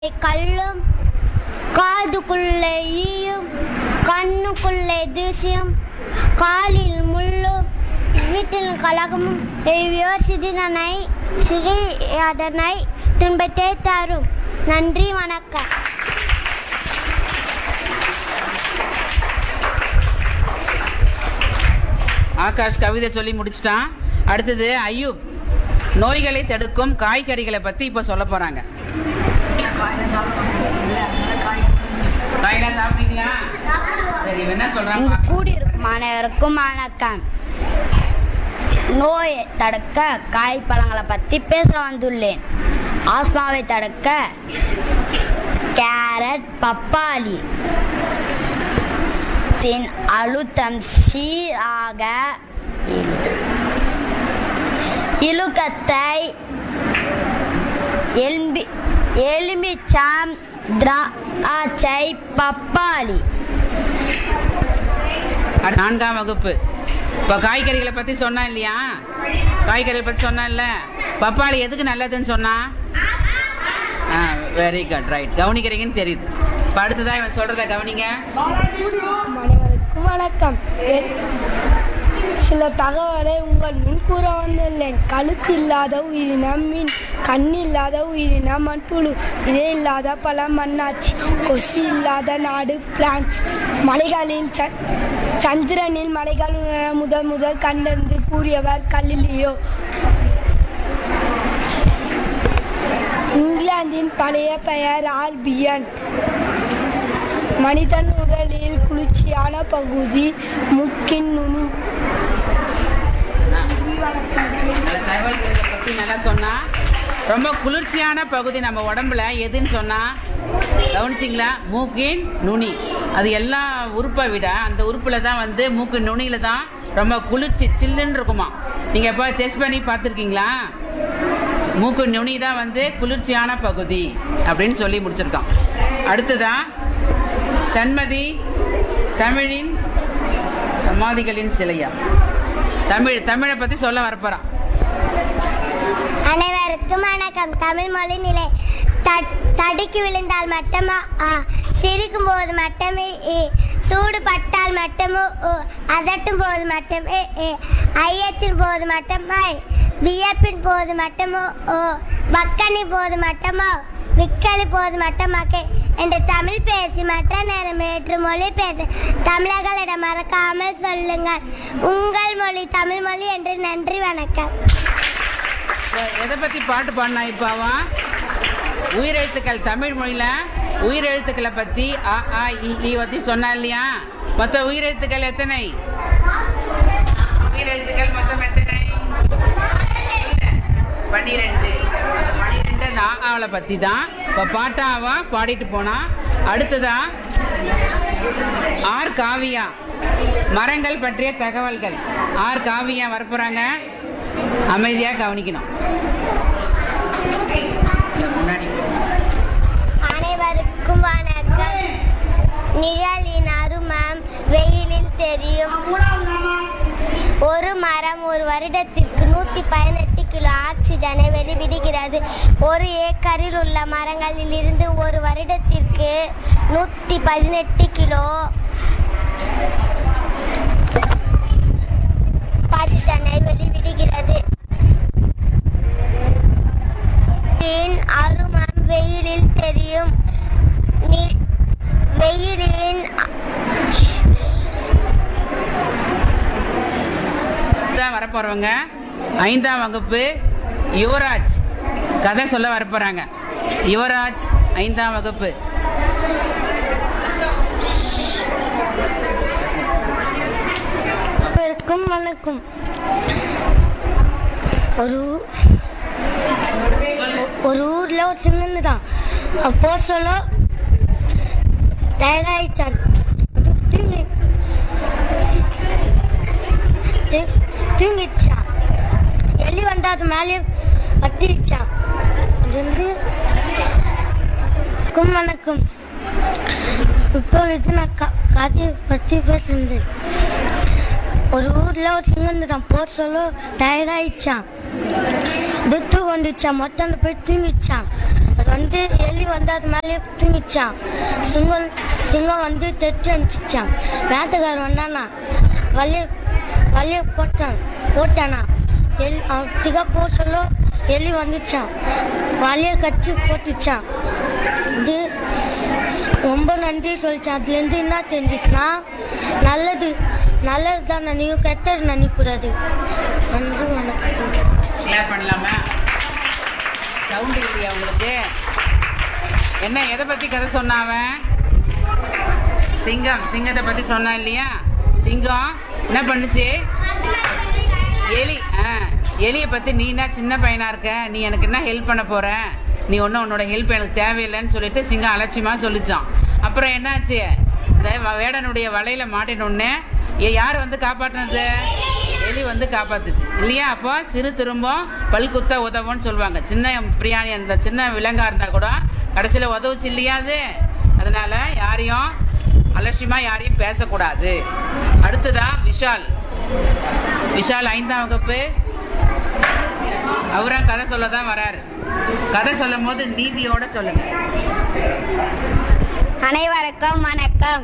கல்லும் காதுக்குள்ளே ஈயும் கண்ணுக்குள்ளே தூசியும் காலில் முள்ளும் வீட்டில் கலகமும் எவ்வியோர் சிறிதனை சிறி அதனை துன்பத்தை தரும் நன்றி வணக்கம் ஆகாஷ் கவிதை சொல்லி முடிச்சிட்டான் அடுத்தது ஐயூப் நோய்களை தடுக்கும் காய்கறிகளை பத்தி இப்ப சொல்ல போறாங்க காயெல்லாம் சாப்பிட்டீங்களா சரி இவன் என்ன சொல்றான் இங்கு பாக்கலாம். கூடியிருக்கும் அனைவருக்கும் வணக்கம் நோயை தடுக்க காய் பழங்களை பற்றி பேச வந்துள்ளேன் ஆஸ்மாவை தடுக்க கேரட் பப்பாளி தின் அழுத்தம் சீராக இழு- இழுக்கத்தை எலும்பி எலுமிச்சம் திராட்சை பப்பாளி அடுத்து நான்காம் வகுப்பு இப்ப காய்கறிகளை பத்தி சொன்னா இல்லையா காய்கறிகளை பத்தி சொன்னா இல்ல பப்பாளி எதுக்கு நல்லதுன்னு சொன்னா வெரி குட் ரைட் கவனிக்கிறீங்கன்னு தெரியுது இப்ப அடுத்ததா இவன் சொல்றத கவனிங்க அனைவருக்கும் வணக்கம் எ- சில தகவலை உங்கள் முன் கூற வந்துள்ளேன் கழுத்து இல்லாத உயிரினம் மீன் கண் இல்லாத உயிரினம் மண்புழு இதே இல்லாத பல மண்ணாச்சி கொசு இல்லாத நாடு பிரான்ஸ் மலைகளில் ச- சந்திரனில் மலைகள் உணர முதல் முதல் கண்டறிந்து கூறியவர் கலிலியோ இங்கிலாந்தின் பழைய பெயர் ஆல்பியன் மனிதன் உடலில் குளிர்ச்சியான பகுதி முக்கின் நுனி அந்த தகவல்களை பத்தி நல்லா சொன்னா ரொம்ப குளிர்ச்சியான பகுதி நம்ம உடம்புல எதுன்னு சொன்னா கவனிச்சிங்களா மூக்கின் நுனி அது எல்லா உறுப்பை விட அந்த உறுப்புல தான் வந்து மூக்கு நுனியில தான் ரொம்ப குளிர்ச்சி சில்லுன்னு இருக்குமா நீங்க எப்ப டெஸ்ட் பண்ணி பார்த்துருக்கீங்களா மூக்கு நுனி தான் வந்து குளிர்ச்சியான பகுதி அப்படின்னு சொல்லி முடிச்சிருக்கோம் அடுத்ததா சண்மதி தமிழின் சமாதிகளின் சிலையா தமிழ் தமிழை பத்தி சொல்ல வரப்போறான் அனைவருக்கும் வணக்கம் தமிழ் மொழி நிலை த- தடுக்கி விழுந்தால் மட்டுமா ஆ, சிரிக்கும் போது மட்டுமே ஏ, சூடு பட்டால் மட்டுமோ ஓ, அதட்டும் போது மட்டுமே ஏ, ஐயத்தின் போது மட்டுமா வியப்பின் போது மட்டுமோ ஓ பக்கனி போது மட்டுமோ விக்கலி போது மட்டுமாக்கே என்று தமிழ் பேசி மற்ற நேரம் ஏற்று மொழி பேச தமிழர்களிடம் மறக்காமல் சொல்லுங்கள் உங்கள் மொழி தமிழ் மொழி என்று நன்றி வணக்கம் இப்ப எதை பத்தி பாட்டு பாடினா இப்ப அவன் உயிரெழுத்துக்கள் தமிழ் மொழியில உயிரெழுத்துக்களை பத்தி அ ஆ இ ஈ பத்தி சொன்னா இல்லையா மொத்த உயிரெழுத்துக்கள் எத்தனை உயிரெழுத்துக்கள் மொத்தம் எத்தனை பன்னிரெண்டு அந்த பன்னிரெண்டு அந்த ஆ ஆவளை பத்தி தான் இப்ப பாட்டா அவன் பாடிட்டு போனா அடுத்ததா ஆர் காவியா மரங்கள் பற்றிய தகவல்கள் ஆர் காவியா வரப்போறாங்க அமைதியா கவனிக்கணும் முன்னாடி அனைவருக்கும் வணக்கம் நிழலின் அருமம் வெயிலில் தெரியும் ஒரு மரம் ஒரு வருடத்திற்கு நூத்தி பதினெட்டு கிலோ ஆக்சிஜனை வெளிவிடுகிறது ஒரு ஏக்கரில் உள்ள மரங்களில் இருந்து ஒரு வருடத்திற்கு நூத்தி பதினெட்டு கிலோ ஆக்சிஜனை வெளிவிடுகிறது வெயிலின் அருமம் வெயிலில் தெரியும் நி- வெயிலின் தான் வரப்போறவங்க ஐந்தாம் வகுப்பு யுவராஜ் கதை சொல்ல வரப்போறாங்க யுவராஜ் ஐந்தாம் வகுப்பு அனைவருக்கும் வணக்கம் ஒரு ஊ- ஒரு ஊர்ல ஒரு சின்ன தான் அப்போ சொல்ல தயாராயிச்சான் தூங்கி தூ- தூங்கிச்சான் எலி வந்து அது மேலே பத்திரிச்சான் அது வந்து வணக்கம் வணக்கம் இப்பொழுது நான் க- கதையை பற்றி பேசுகிறேன் ஒரு ஊர்ல ஒரு சிங்கம் தான் போர் சொல்ல தயாராயிச்சான் துத்து கொண்டுச்சான் மொத்தம் போய் தூங்கிச்சான் அது வந்து வந்து எலி வந்து அது மேலே தூங்கிச்சான் சிங்கம் சிங்கம் வந்து தெற்று அனுப்பிச்சான் வேட்டக்காரன் வந்தானா வலிய வலிய போட்டான் போட்டானா எலி அவன் திகா போ சொல்ல எலி வந்துச்சான் வலிய கட்சி போட்டுச்சான் இது ரொம்ப நன்றி சொல்லிச்சான் அதுலேருந்து என்ன தெரிஞ்சிச்சுன்னா நல்லது நல்லது தான் நினைக்கும் கெட்டது நினைக்கூடாது நன்றி வணக்கம் கிளாப் பண்ணலாமா சவுண்ட் இல்லையா உங்களுக்கு என்ன எதை பத்தி கதை சொன்னான் அவன் சிங்கம் சிங்கத்தை பத்தி சொன்னான் இல்லையா சிங்கம் என்ன பண்ணுச்சு எலி ஆ எலியை பத்தி நீ என்ன சின்ன பையனா இருக்க நீ எனக்கு என்ன ஹெல்ப் பண்ண போற நீ ஒன்னும் உன்னோட ஹெல்ப் எனக்கு தேவையில்லைன்னு சொல்லிட்டு சிங்கம் அலட்சியமா சொல்லிச்சான் அப்புறம் என்னாச்சு இந்த வ- வேடனுடைய வலையில மாட்டினோடனே யார் வந்து காப்பாற்றினது எலி வந்து காப்பாத்துச்சு இல்லையா அப்போ சிறு திரும்பம் பல்குத்த உதவும்னு சொல்லுவாங்க சின்ன பிரியாணி அந்த சின்ன விலங்கா இருந்தா கூட கடைசியில உதவுச்சு இல்லையா அது அதனால யாரையும் அலட்சியமா யாரையும் பேசக்கூடாது அடுத்ததா விஷால் விஷால் ஐந்தாம் வகுப்பு அவரும் கதை சொல்ல தான் வராரு கதை சொல்லும் போது நீதியோட சொல்லுங்க அனைவருக்கும் வணக்கம்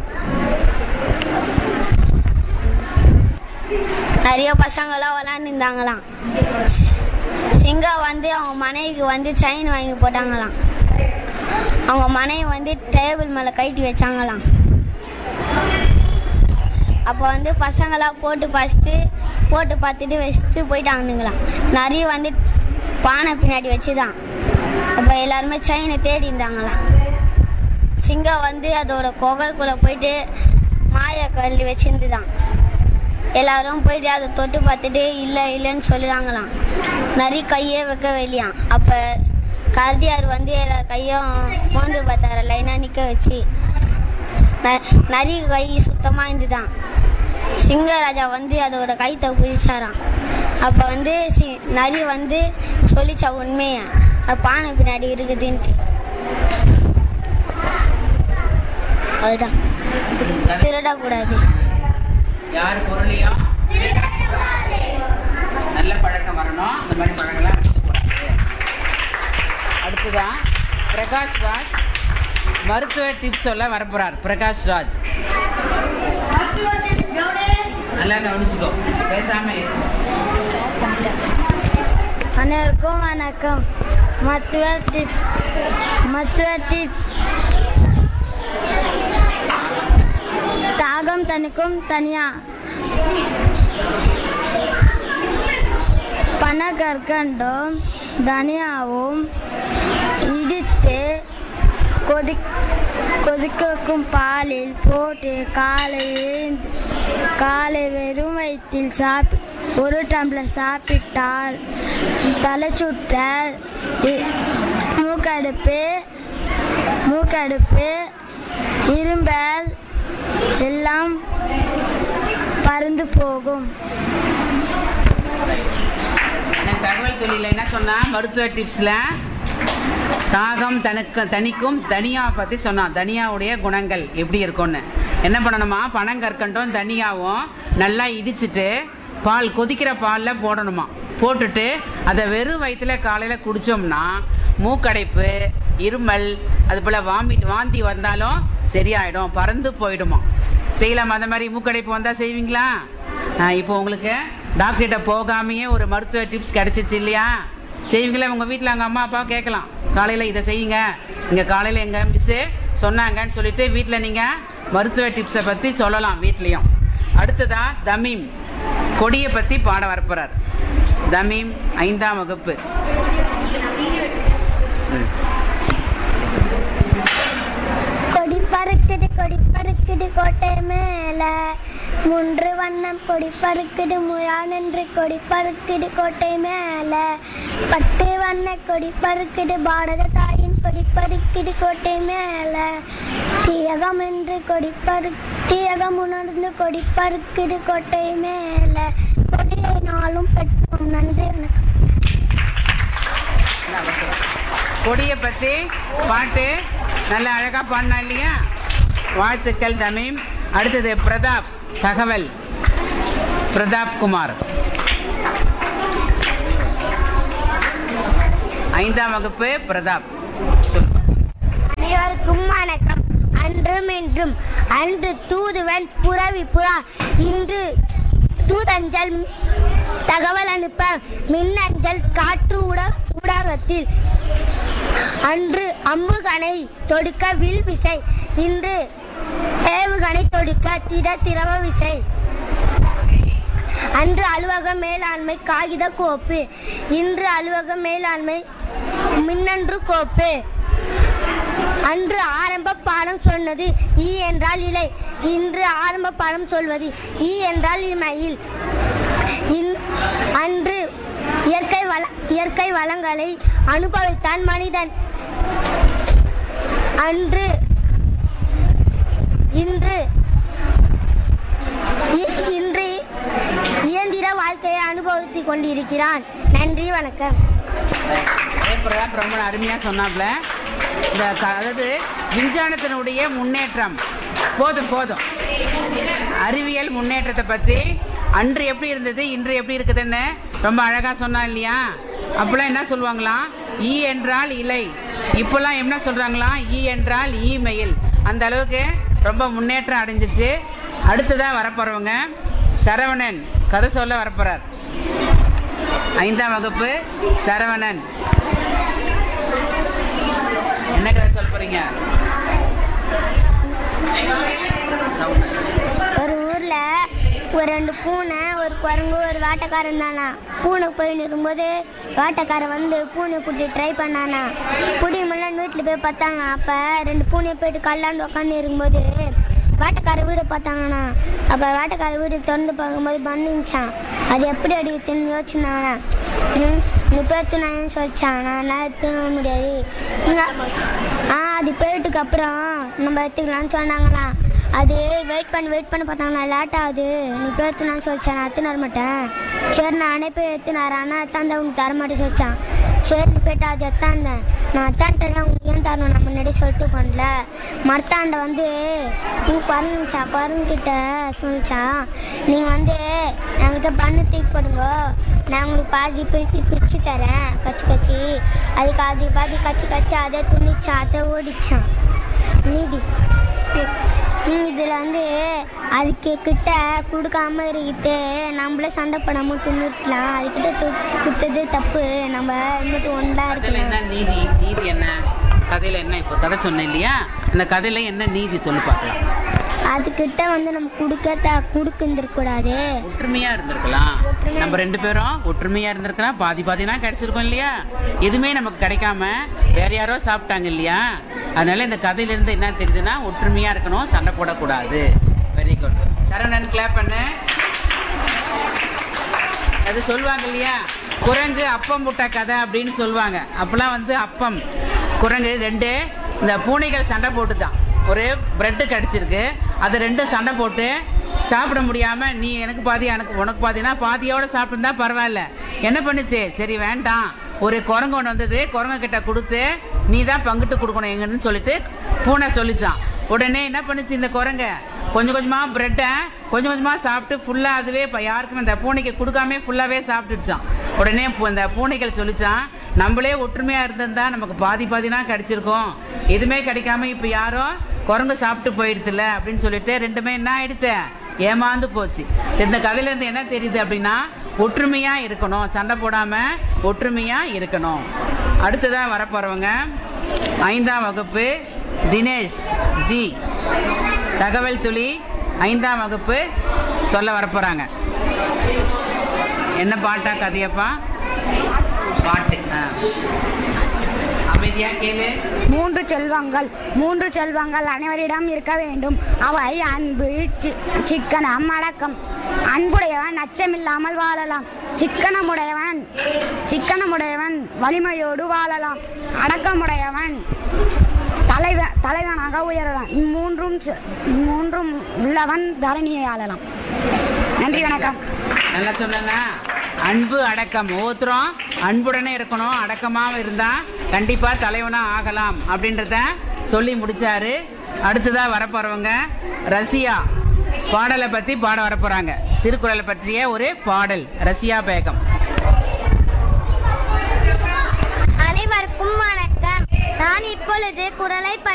நிறைய பசங்களாம் விளாண்டுருந்தாங்களாம் சிங்கம் வந்து அவங்க மனைவிக்கு வந்து செயின் வாங்கி போட்டாங்களாம் அவங்க மனைவி வந்து டேபிள் மேலே கட்டி வச்சாங்களாம் அப்போ வந்து பசங்களாம் போட்டு பார்த்துட்டு போட்டு பார்த்துட்டு வச்சுட்டு போயிட்டாங்கனுங்களாம் நிறைய வந்து பானை பின்னாடி வச்சுதான் அப்போ எல்லாருமே செயினை தேடி இருந்தாங்களாம் சிங்கம் வந்து அதோட குகைக்குள்ள போயிட்டு மாயா கல்லி வச்சிருந்துதான் எல்லாரும் போயிட்டு அதை தொட்டு பார்த்துட்டு இல்லை இல்லைன்னு சொல்லுறாங்களாம் நிறைய கையே வைக்க வெளியாம் அப்போ கருதியார் வந்து எல்லா கையும் மோந்து பார்த்தாரு லைனாக நிற்க வச்சு ந- நிறைய கை சுத்தமாக இருந்துதான் சிங்கராஜா வந்து அதோட கைத்தை குதிச்சாராம் அப்போ வந்து சி நரி வந்து சொல்லிச்சா உண்மையை அது பானை பின்னாடி இருக்குதுன்ட்டு அதுதான் கதை திருடக்கூடாது யார் பொருளையும் நல்ல பழக்கம் வரணும் அந்த மாதிரி பழங்கள்லாம் இருக்கக்கூடாது. அடுத்ததான் பிரகாஷ் ராஜ் மருத்துவ டிப்ஸ் சொல்ல வரப்போறார் பிரகாஷ் ராஜ் நல்லா கவனிச்சுக்கோ பேசாம இரு. அனைவருக்கும் வணக்கம் மருத்துவ டிப் மருத்துவ டிப் தாகம் தனிக்கும் தனியா பனகற்கண்டும் தனியாவும் இடித்து கொதி கொதிக்க வைக்கும் பாலில் போட்டு காலை எழுந்து காலை வெறும் வயிற்றில் சாப்பி ஒரு டம்ளர் சாப்பிட்டால் தலை சுற்றல் இ- மூக்கடுப்பு மூக்கடுப்பு இரும்பல் எல்லாம் பறந்து போகும் நான் தகவல் தொழில என்ன சொன்னா மருத்துவ டிப்ஸ்ல தாகம் தனக்கு தனிக்கும் தனியா பத்தி சொன்னான் தனியாவுடைய குணங்கள் எப்படி இருக்கும்னு என்ன பண்ணணுமா பனங்கற்கண்டும் தனியாவும் நல்லா இடிச்சிட்டு பால் கொதிக்கிற பால்ல போடணுமா போட்டுட்டு அதை வெறும் வயிற்றுல காலையில குடிச்சோம்னா மூக்கடைப்பு இருமல் அது போல வாமிட் வாந்தி வந்தாலும் சரியாயிடும் பறந்து போயிடுமா செய்யலாமா அந்த மாதிரி மூக்கடைப்பு வந்தா செய்வீங்களா ஆ, இப்போ உங்களுக்கு டாக்டர்கிட்ட போகாமையே ஒரு மருத்துவ டிப்ஸ் கிடைச்சிச்சு இல்லையா செய்வீங்களா உங்க வீட்ல அங்க அம்மா அப்பா கேட்கலாம் காலையில இதை செய்யுங்க இங்க காலையில எங்க மிஸ் சொன்னாங்கன்னு சொல்லிட்டு வீட்ல நீங்க மருத்துவ டிப்ஸை பத்தி சொல்லலாம் வீட்லயும் அடுத்ததா தமீம் கொடியை பத்தி பாட வரப்போறார் தமீம் ஐந்தாம் வகுப்பு ம். கொடி பறக்குது கொடி பறக்குது கோட்டை மேல மூன்று வண்ணம் கொடி பறக்குது முயானென்று கொடி பறக்குது கோட்டை மேல பட்டு வண்ண கொடி பறக்குது பாரத தாயின் கொடி பறக்குது கோட்டை மேல தியகம் என்று கொடி பரு தியகம் உணர்ந்து கொடி பறக்குது கோட்டை மேல கொடியை நாளும் பெற்றோம் நன்றி வணக்கம் கொடியை பத்தி பாட்டு நல்ல அழகா பாடினா இல்லையா வாழ்த்துக்கள் தமீம் அடுத்தது பிரதாப் தகவல் பிரதாப் குமார் ஐந்தாம் வகுப்பு பிரதாப் சொல்லுப்பா அனைவருக்கும் வணக்கம் அன்றும் இன்றும் அன்று தூதுவன் புறவி புறா இன்று தூதஞ்சல் தகவல் அனுப்ப மின்னஞ்சல் காற்று ஊட ஊடகத்தில் அன்று அம்புகணை தொடுக்க வில் விசை இன்று ஏவுகணை தொடுக்க திட திரவ விசை அன்று அலுவலக மேலாண்மை காகித கோப்பு இன்று அலுவலக மேலாண்மை மின்னன்று கோப்பு அன்று ஆரம்ப பாடம் சொன்னது ஈ என்றால் இலை இன்று ஆரம்ப பாடம் சொல்வது ஈ என்றால் இமையில் இன்- அன்று இயற்கை வள இயற்கை வளங்களை அனுபவித்தான் மனிதன் அன்று இன்று இ- இன்று இயந்திர வாழ்க்கையை அனுபவித்துக் கொண்டிருக்கிறான் நன்றி வணக்கம் ஜெயபிரதாப் ரொம்ப அருமையா சொன்னாப்ல இந்த க- அதாவது விஞ்ஞானத்தினுடைய முன்னேற்றம் போதும் போதும் அறிவியல் முன்னேற்றத்தை பத்தி அன்று எப்படி இருந்தது இன்று எப்படி இருக்குதுன்னு ரொம்ப அழகா சொன்னா இல்லையா அப்பெல்லாம் என்ன சொல்லுவாங்களாம் ஈ என்றால் இலை இப்பெல்லாம் என்ன சொல்றாங்களாம் ஈ என்றால் இமெயில் அந்த அளவுக்கு ரொம்ப முன்னேற்றம் அடைஞ்சிச்சு அடுத்ததா வரப்போறவங்க சரவணன் கதை சொல்ல வரப்போறார் ஐந்தாம் வகுப்பு சரவணன் என்ன கதை சொல்ல போறீங்க சவுண்ட். ஒரு ஊர்ல ஒரு ரெண்டு பூனை ஒரு குரங்கு ஒரு வேட்டைக்காரன் தானா பூனை போய் நிற்கும்போது வேட்டைக்காரன் வந்து பூனை பிடிச்சி ட்ரை பண்ணானா பிடி முடியல வீட்டில் போய் பார்த்தாங்க அப்போ ரெண்டு பூனையை போயிட்டு கல்லாண்டு உட்காந்து இருக்கும்போது வேட்டைக்கார வீடு பார்த்தாங்கண்ணா அப்போ வேட்டைக்கார வீடு திறந்து பார்க்கும்போது பண்ணிச்சான் அது எப்படி அடிக்குதுன்னு யோசிச்சுனாங்கண்ணா ம், நீ பேத்து நான் சொல்லிச்சான் நான் எடுத்துக்க முடியாது இங்க- ஆ அது போயிட்டுக்கு அப்புறம் நம்ம எடுத்துக்கலாம்னு சொன்னாங்களா அது வெயிட் பண்ணி வெயிட் பண்ணி பார்த்தாங்க லேட் ஆகுது நீ போய் எடுத்துனான்னு சொல்லிச்சேன் நான் எடுத்துன்னு வர மாட்டேன் சரி நானே போய் எடுத்துனாரு ஆனால் எத்தாந்த உனக்கு தர மாட்டேன் சொல்லிச்சான் சரி நீ போயிட்டு அது எத்தாந்தேன் நான் எத்தான்ட்டேன் உங்களுக்கு ஏன் தரணும் நான் முன்னாடி சொல்லிட்டு பண்ணல மரத்தாண்ட வந்து நீ குரங்குச்சா குரங்குக்கிட்ட சொல்லிச்சான் நீங்கள் வந்து என்கிட்ட பண்ணு தூக்கி போடுங்க நான் உங்களுக்கு பாதி பிரித்து பிரித்து தரேன் கச்சி கச்சி அதுக்கு அது பாதி கச்சி கச்சி அதை துணிச்சான் அதை ஓடிச்சான் நீதி ம், இதுல வந்து அதுக்கு கிட்ட கொடுக்காம இருக்கிட்டு நம்மளே சண்டை போடாம துணிருக்கலாம் அதுக்கிட்ட து- குத்தது தப்பு நம்ம மட்டும் ஒன்றா கதையில இருக்கணும் என்ன நீதி நீதி என்ன கதையில என்ன இப்ப கதை சொன்னேன் இல்லையா அந்த கதையில என்ன நீதி சொல்லி பார்க்கலாம் அதுக்கிட்ட வந்து நம்ம கொடுக்க த கொடுக்குந்துருக்கூடாது ஒற்றுமையா இருந்திருக்கலாம் நம்ம ரெண்டு பேரும் ஒற்றுமையா இருந்திருக்கலாம் பாதி பாதினா கிடைச்சிருக்கோம் இல்லையா எதுவுமே நமக்கு கிடைக்காம வேற யாரோ சாப்பிட்டாங்க இல்லையா அதனால இந்த கதையில இருந்து என்ன தெரியுதுன்னா ஒற்றுமையா இருக்கணும் சண்டை போடக்கூடாது வெரி குட் சரவணன் கிளாப் பண்ணு அது சொல்லுவாங்க இல்லையா குரங்கு அப்பம் முட்டை கதை அப்படின்னு சொல்லுவாங்க அப்பெல்லாம் வந்து அப்பம் குரங்கு ரெண்டு இந்த பூனைகள் சண்டை போட்டுதான் ஒரு பிரெட்டு கடிச்சிருக்கு அது ரெண்டும் சண்டை போட்டு சாப்பிட முடியாம நீ எனக்கு பாதி எனக்கு உனக்கு பாதினா பாதியோட சாப்பிட்டுருந்தா பரவாயில்ல என்ன பண்ணுச்சு சரி வேண்டாம் ஒரு குரங்கு ஒன்று வந்தது குரங்கு கிட்ட கொடுத்து நீ தான் பங்கிட்டு கொடுக்கணும் எங்கன்னு சொல்லிட்டு பூனை சொல்லிச்சான் உடனே என்ன பண்ணுச்சு இந்த குரங்க கொஞ்சம் கொஞ்சமா பிரெட்டை கொஞ்சம் கொஞ்சமா சாப்பிட்டு ஃபுல்லா அதுவே இப்ப யாருக்கும் இந்த பூனைக்கு கொடுக்காம ஃபுல்லாவே சாப்பிட்டுடுச்சான் உடனே பூ- இந்த பூனைகள் சொல்லிச்சான் நம்மளே ஒற்றுமையா இருந்திருந்தா நமக்கு பாதி பாதினா கிடைச்சிருக்கும் எதுவுமே கிடைக்காம இப்ப யாரோ குரங்கு சாப்பிட்டு போயிடுதுல அப்படின்னு சொல்லிட்டு ரெண்டுமே என்ன ஆயிடுத்து ஏமாந்து போச்சு இந்த கதையில இருந்து என்ன தெரியுது அப்படின்னா ஒற்றுமையா இருக்கணும் சண்டை போடாம ஒற்றுமையா இருக்கணும் அடுத்ததா வரப்போறவங்க ஐந்தாம் வகுப்பு தினேஷ் ஜி தகவல் துளி ஐந்தாம் வகுப்பு சொல்ல வரப்போறாங்க என்ன பாட்டா கதையப்பா பாட்டு ஆ. அமைதியா கேளு மூன்று செல்வங்கள் மூன்று செல்வங்கள் அனைவரிடம் இருக்க வேண்டும் அவை அன்பு சி- சிக்கனம் அடக்கம் அன்புடையவன் அச்சமில்லாமல் வாழலாம் சிக்கனமுடையவன் சிக்கனமுடையவன் வலிமையோடு வாழலாம் அடக்கமுடையவன் தலைவன் தலைவனாக உயரலாம் இம்மூன்றும் செ- இம்மூன்றும் உள்ளவன் தரணியை ஆளலாம் நன்றி வணக்கம் நல்லா சொன்னா அன்பு அடக்கம் ஒவ்வொருத்தரும் அன்புடனே இருக்கணும் அடக்கமாக இருந்தா கண்டிப்பா தலைவனா ஆகலாம் அப்படின்றத சொல்லி முடிச்சாரு அடுத்ததா வரப்போறவங்க ரசியா பாடலை பத்தி பாட வரப்போறாங்க திருக்குறளை பற்றிய ஒரு பாடல் ரசியா பேகம் அனைவருக்கும் வணக்கம் நான் இப்பொழுது குரலை